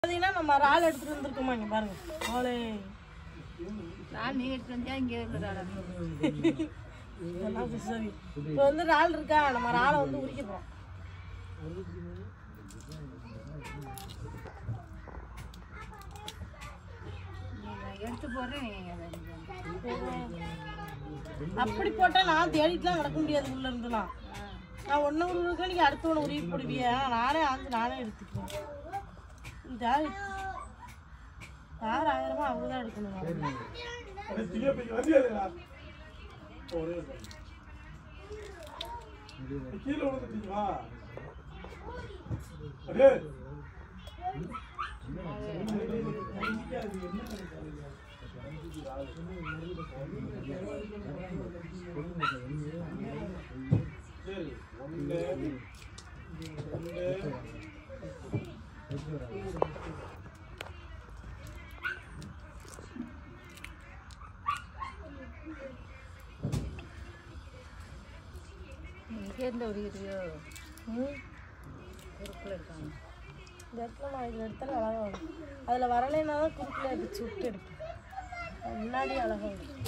பார்த்தீங்கன்னா நம்ம இறால் எடுத்துட்டு வந்திருக்கோமா இங்க பாருங்க ஆளே நான் நீ எடுத்து வந்தியா இங்கே இருக்கிறாடா இதெல்லாம் இது சரி இப்போ வந்து இறால் இருக்கா நம்ம இறாலை வந்து உரிக்க போறோம் நான் எடுத்து போடுறேன் நீங்க அதை எனக்கு அப்படி போட்டா நான் தேடிட்டுலாம் கிடக்க முடியாது உள்ள இருந்துலாம் நான் ஒன்று உருவுக்கு நீங்க அடுத்த ஒன்று உருவி போடுவிய நானே ஆஞ்சு நானே எடுத்துக்குவேன் இந்த யார் ஆயிரமா அவங்க தான் எடுக்கணும் கீழே விழுந்துட்டீங்களா அடே சரி ஒன்று ரெண்டு இங்கே இருந்து உரிக்கிறியோ ம் பொறுப்பில் இருக்காங்க இந்த இடத்துல நான் இதில் எடுத்தாலும் அழகாக வரும் அதில் வரலைன்னா தான் குறுக்கில் அடிச்சு விட்டு எடுப்பேன் அது முன்னாடி அழகாக வரும்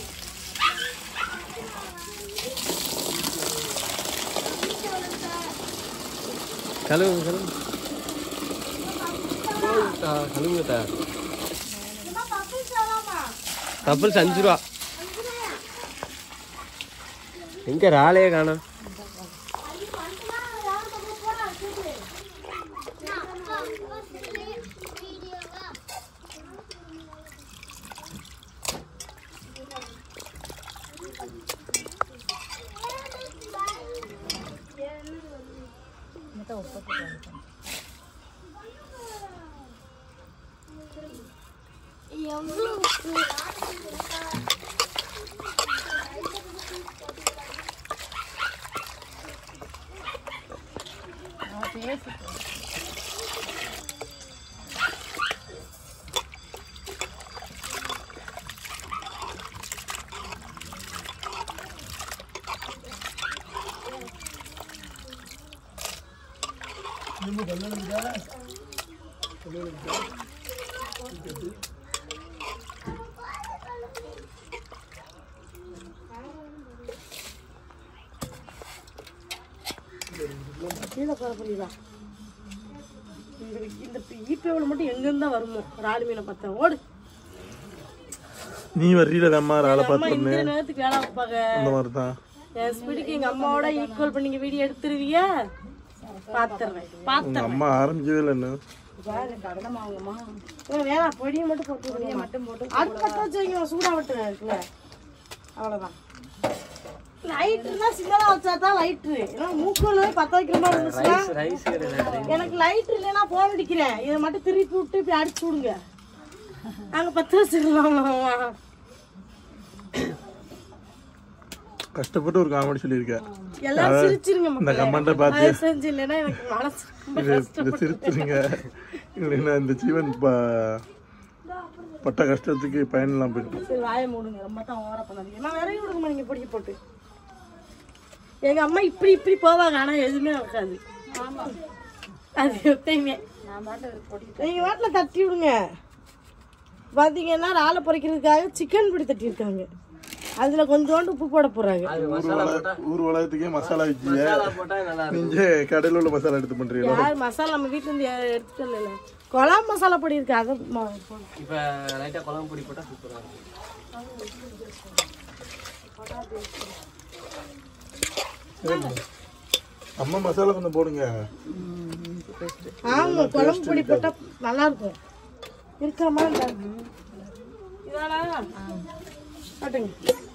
கழுவுங்க கழுவுங்க ஆ, கழுவுங்கத்தா கப்பல்ஸ் அஞ்சு ரூபா எங்க ராலையே காணோம் மட்டும் உப்பு போட்டு நான் பேசிட்டேன் கீழே குறை பண்ணிடலாம் இந்த இந்த ஈப்பேவில் மட்டும் எங்கேருந்து தான் வருமோ ராலி மீனை பார்த்தா ஓடு நீ வர்றீல அம்மா ராளை அம்மா பார்த்து இந்த நேரத்துக்கு வேலை வைப்பாங்க அந்த மாதிரி தான் என் ஸ்பீடுக்கு எங்க அம்மாவோட ஈக்குவல் பண்ணி வீடியோ எடுத்துருவிய பாத்துறேன் பாத்துறேன் அம்மா ஆரம்பிக்கவே இல்லை இன்னும் கடலை வாங்கம்மா வேணாம் பொடியை மட்டும் போட்டு விடுங்க மட்டும் போட்டு அடுப்பு பற்ற வச்சு வைங்க சூடா விட்டு இருக்குல்ல அவ்வளவுதான் லைட்ருனா சின்னதா வச்சா தான் லைட்ரு ஏன்னா மூக்குல பத்த வைக்கிற மாதிரி இருந்துச்சுன்னா ரைஸ் எனக்கு லைட் இல்லைன்னா போன் அடிக்கிறேன் இதை மட்டும் திருப்பி விட்டு இப்படி அடிச்சு விடுங்க அங்க பத்து வச்சுக்கலாம் கஷ்டப்பட்டு ஒரு காமெடி சொல்லியிருக்கேன் எல்லாரும் சிரிச்சிருங்க இந்த மக்களே. கமெண்ட்டை பார்த்து அது செஞ்சு இல்லைன்னா எனக்கு மனசு ரொம்ப இது இதை சிரிச்சிருங்க இல்லைன்னா இந்த ஜீவன் ப- பட்ட கஷ்டத்துக்கு பயனெல்லாம் போயிடும் சரி வாயை மூடுங்க ரொம்ப தான் ஓவரா பண்ணாதீங்க நான் விறகு விடுங்கம்மா நீங்க பிடிக்க போட்டு எங்க அம்மா இப்படி இப்படி போவாங்க ஆனா எதுவுமே நடக்காது அது எப்பயுமே நான் பாட்டு பொடி நீங்க வாட்டில தட்டி விடுங்க பாத்தீங்கன்னா ராலை பொரிக்கிறதுக்காக சிக்கன் பொடி தட்டி இருக்காங்க அதுல கொஞ்சோண்டு உப்பு போட போறாங்க ஊர் வள ஊர் வளத்துக்கே மசாலா வச்சிய போட்டா நல்லா நீங்க கடையில் உள்ள மசாலா எடுத்து பண்றீங்களா யார் மசாலா நம்ம வீட்ல இருந்து எ- எடுத்துட்டு வரல குழம்பு மசாலா பொடி இருக்கு அதை ம- போடு. இப்ப லைட்டா குழம்பு பொடி போட்டா சூப்பரா இருக்கும் அம்மா மசாலா கொஞ்சம் போடுங்க ஆமா குழம்பு பொடி போட்டா நல்லா இருக்கும் இருக்கிற மாதிரி இல்ல. இதானா காட்டுங்க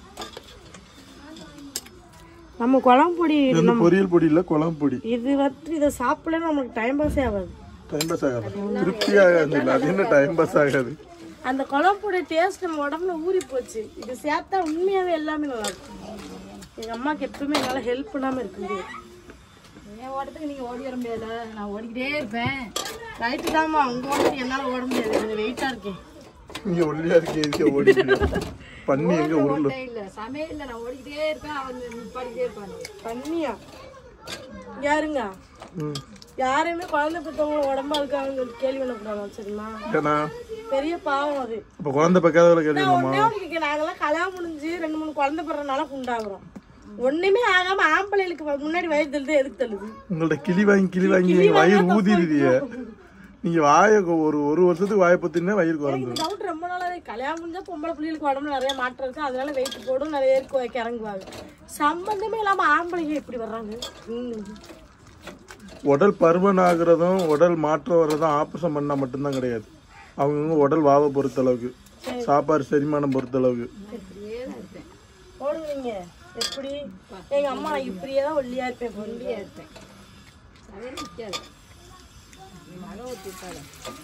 நம்ம குழம்பு பொடி இது வந்து பொரியல் பொடி இல்ல குழம்பு பொடி இது வந்து இதை சாப்பிடல நமக்கு டைம் பாஸே ஆகாது டைம் பாஸ் ஆகாது திருப்தி ஆகாது இல்ல அது என்ன டைம் பாஸ் ஆகாது அந்த குழம்போட டேஸ்ட் நம்ம உடம்புல ஊறி போச்சு இது சேர்த்தா உண்மையாவே எல்லாமே நல்லா இருக்கும் எங்க அம்மாக்கு எப்பவுமே என்னால ஹெல்ப் பண்ணாம இருக்க முடியாது என் ஓட்டத்துக்கு நீங்க ஓடி வர முடியாதுல நான் ஓடிக்கிட்டே இருப்பேன் ரைட்டு தாம்மா உங்க ஓடத்துக்கு என்னால ஓட முடியாது கொஞ்சம் வெயிட்டா இருக்கேன் நீங்க ஒல்லியா இருக்கே இதுக்கு ஓடி பண்ணி எங்க உருளு ஓட்டே இல்ல சமையல்ல நான் ஓடிக்கிட்டே இருப்பேன் அவன் நிப்பாடிக்கிட்டே இருப்பான் பண்ணியா யாருங்க ம். யாரையுமே குழந்தை பெற்றவங்க உடம்பா இருக்காங்கன்னு சொல்லி கேள்வி பண்ணக்கூடாது சரிம்மா ஏன்னா பெரிய பாவம் அது இப்போ குழந்தை பக்காதவரை கேள்விமா ஒன்னே ஒண்ணு கேட்க நாங்கெல்லாம் கல்யாணம் முடிஞ்சு ரெண்டு மூணு குழந்தை பிறனால குண்டாகிறோம் ஒண்ணுமே ஆகாம ஆம்பளைகளுக்கு வ- முன்னாடி வயிறு தள்ளுது எதுக்கு தள்ளுது உங்கள்ட்ட கிளி வாங்கி கிளி வாங்கி வயிறு ஊதிடுதிய நீங்க வாயை கொ- ஒரு ஒரு வருஷத்துக்கு வாயை பத்தினா வயிறு குறைஞ்சிரும் இந்த டவுட் ரொம்ப நாளாவே கல்யாணம் முடிஞ்சா பொம்பளை பிள்ளைகளுக்கு உடம்புல நிறைய மாற்றம் இருக்கு அதனால வெயிட் போடும் நிறைய பேருக்கு இறங்குவாங்க சம்பந்தமே இல்லாம ஆம்பளைங்க எப்படி வர்றாங்க ம். உடல் பருமன் ஆகுறதும் உடல் மாற்றம் வர்றதும் ஆப்ரேஷன் பண்ணா மட்டும்தான் கிடையாது அவங்கவுங்க உடல் வாவை பொறுத்த அளவுக்கு சாப்பாடு செரிமானம் பொறுத்த அளவுக்கு போடுங்க நீங்க எப்படி எங்க அம்மா நான் இப்படியே தான் ஒல்லியா இருப்பேன் ஒல்லியா இருப்பேன் அதே நிற்காது மழை ஊற்றிட்டாலும்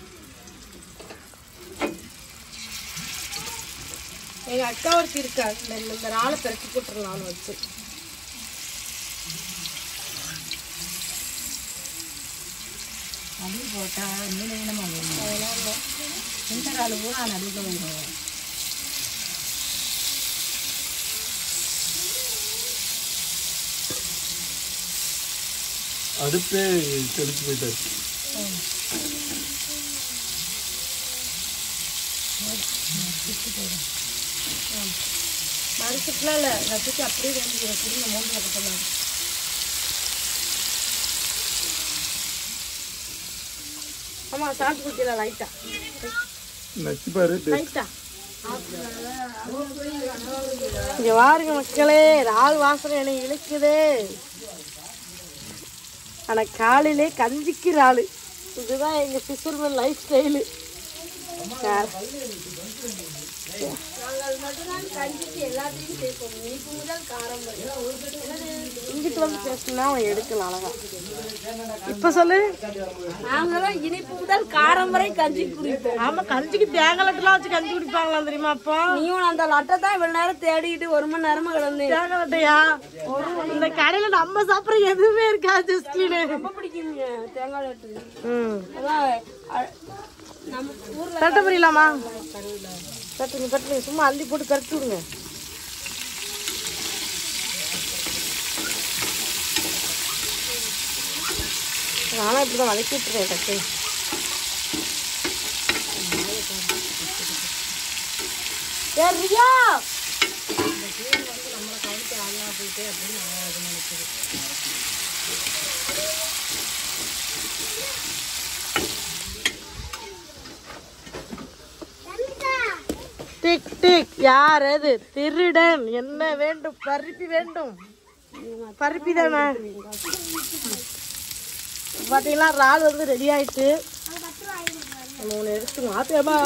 எங்க அக்கா ஒருத்தி இருக்கா இந்த இந்த நாளை பிறக்கி போட்டுருலாம் வச்சு நடுவு போட்டால் நீளமாக வரும் இந்த கால் பூரா நடுவில் வந்துடும் அடுப்பே தெளிச்சு போயிட்டாச்சு மறுத்துட்டுலாம் இல்லை ரசிச்சு அப்படியே வேண்டிக்கிறேன் குடுங்க மூன்று கட்டலாம் ஆமா சாப்பிட்டு குடிக்கல லைட்டா நச்சு பாரு லைட்டா இங்க பாருங்க மக்களே இறால் வாசனை எனக்கு இழுக்குதே ஆனா காலையிலே கஞ்சிக்கு இறால் இதுதான் எங்க ஃபிஷர்மேன் லைஃப் ஸ்டைலு இங்கிட்டு வந்து பேசினா அவன் எடுக்கலாம் அழகா இப்ப சொல்லு நாங்களும் இனிப்பு முதல் காரம் வரை கஞ்சி குடிப்போம் ஆமா கஞ்சிக்கு தேங்காய் லட்டுலாம் வச்சு கஞ்சி குடிப்பாங்களாம் தெரியுமா அப்பா நீயும் அந்த லட்டை தான் இவ்வளவு நேரம் தேடிட்டு ஒரு மணி நேரமா கிடந்தேன் தேங்காய் லட்டையா இந்த கடையில நம்ம சாப்பிடுற எதுவுமே இருக்காது ஜஸ்டின்னு ரொம்ப பிடிக்குங்க தேங்காய் லட்டு ம் அதான் அ- நம்ம ஊர்ல கரெக்டாக புரியலாமா கட்டுங்க கட்டுங்க சும்மா அள்ளி போட்டு கரெக்ட் விடுங்க நானும் இப்படி தான் வதக்கி விட்டுருக்கேன் டக்கு ஏ ரியா டிக் டிக் யார் அது திருடன் என்ன வேண்டும் பருப்பி வேண்டும் பருப்பி தானே பார்த்தீங்களா இறால் வந்து ரெடி ஆயிட்டு நம்ம ஒன்று எடுத்து மாத்தியமா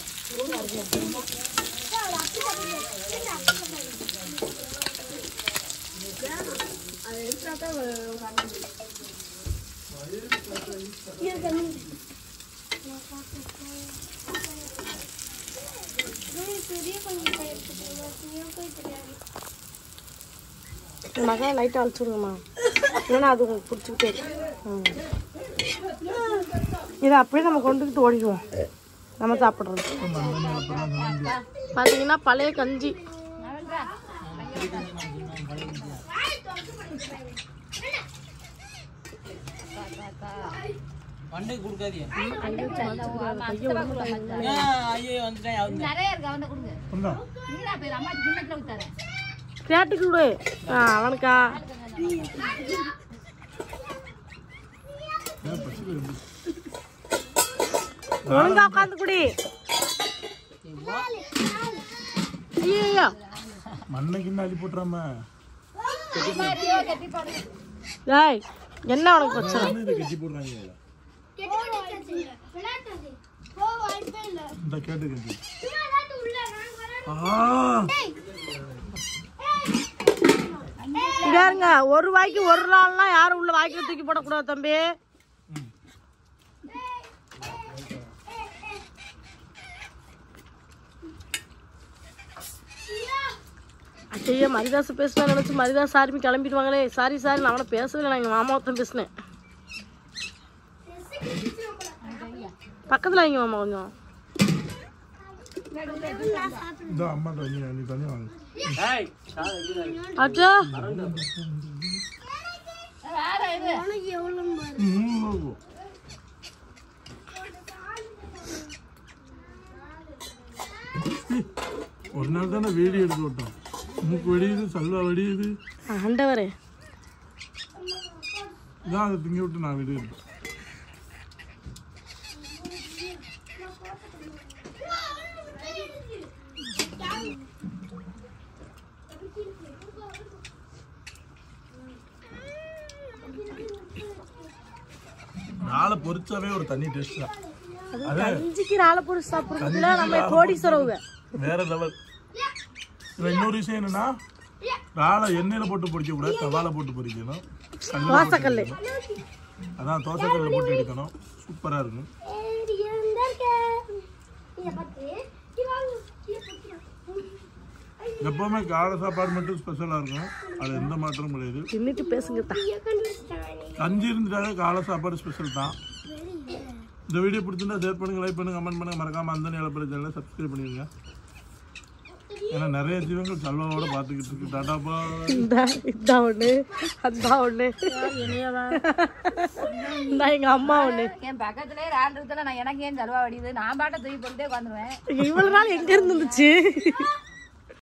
மகா லைட்டாக அழிச்சுடுங்கம்மா இல்லைன்னா அது உங்களுக்கு பிடிச்சிக்கிட்டே இருக்கு ம் இதை அப்படியே நம்ம கொண்டுக்கிட்டு ஓடிடுவோம் நம்ம சாப்பிட்றது பார்த்தீங்கன்னா பழைய கஞ்சி மண்டை கொடுக்காதீங்க ஐயோ வந்துட்டேன் அவங்க நிறைய இருக்கு அவன் கொடுங்க நீடா போய் அம்மா கிண்ணத்துல ஊத்தாரு கேட்டுக்கு விடு ஆ அவனுக்கா ஒழுங்கா உட்காந்து குடி ஐயோ மண்ணைக்கு அள்ளி போட்டுறாம டேய் என்ன உனக்கு பிரச்சனை இதை கட்டி போடுறாங்க இந்த கேட்டு கட்டி ஆ இங்க இருங்க ஒரு வாய்க்கு ஒரு நாள்லாம் யாரும் உள்ள வாய்க்கு தூக்கி போடக்கூடாது தம்பி ஐயோ மரிதாஸ் பேசுனா நினைச்சு மரிதாஸ் ஆர்மி கிளம்பிடுவாங்களே சாரி சாரி நான் அவனை பேசவே நான் எங்கள் மாமா ஒருத்தன் பேசினேன் பக்கத்தில் வைங்க மாமா கொஞ்சம் இந்த அம்மா தண்ணி நீ தண்ணி வாங்க ஏய் சாதம் கீழே இருக்கு. அச்சா வேற இது ம், ஒரு நாள் தானே வீடியோ எடுத்து விட்டோம் மூக்கு வெடியுது சல்வா வெடியுது ஆண்டவரே இதான் அதை திங்க விட்டு நான் வீடியோ எடுத்தேன் நாளை பொரிச்சாவே ஒரு தண்ணி டேஸ்ட் தான் அது கஞ்சிக்கு ராளை பொருள் சாப்பிட்றதுல நம்ம கோடீஸ்வரவுங்க வேற லெவல் இதுல இன்னொரு விஷயம் என்னன்னா ராளை எண்ணெயில போட்டு பொரிக்க கூடாது தவால போட்டு பொரிக்கணும் கல்லுல போட்டு தோசைக்கல்லு. எடுக்கணும். அதான் தோசைக்கல்ல போட்டு எடுக்கணும் சூப்பரா இருக்கும் எப்பவுமே காலை சாப்பாடு மட்டும் ஸ்பெஷலா இருக்கும் அது எந்த மாற்றமும் கிடையாது தின்னுட்டு பேசுங்க தான் கஞ்சி இருந்துட்டாலே காலை சாப்பாடு ஸ்பெஷல் தான் இந்த வீடியோ பிடிச்சிருந்தா ஷேர் பண்ணுங்க லைக் பண்ணுங்க கமெண்ட் பண்ணுங்க மறக்காம அந்த இளப்பட சேனலை சப்ஸ்கிரைப் பண்ணிடுங்க ஏன்னா நிறைய ஜீவங்கள் சல்வாவோட பார்த்துக்கிட்டு இருக்கு டாடாப்பா இந்த இதான் ஒண்ணு அதான் ஒண்ணு இந்த எங்க அம்மா ஒண்ணு என் பக்கத்துலயே ராண்டு நான் எனக்கு ஏன் செலவா வடியுது நான் பாட்ட தூக்கி போட்டுட்டே உட்காந்துருவேன் இவ்வளவு நாள் எங்க இருந்து இருந்துச்சு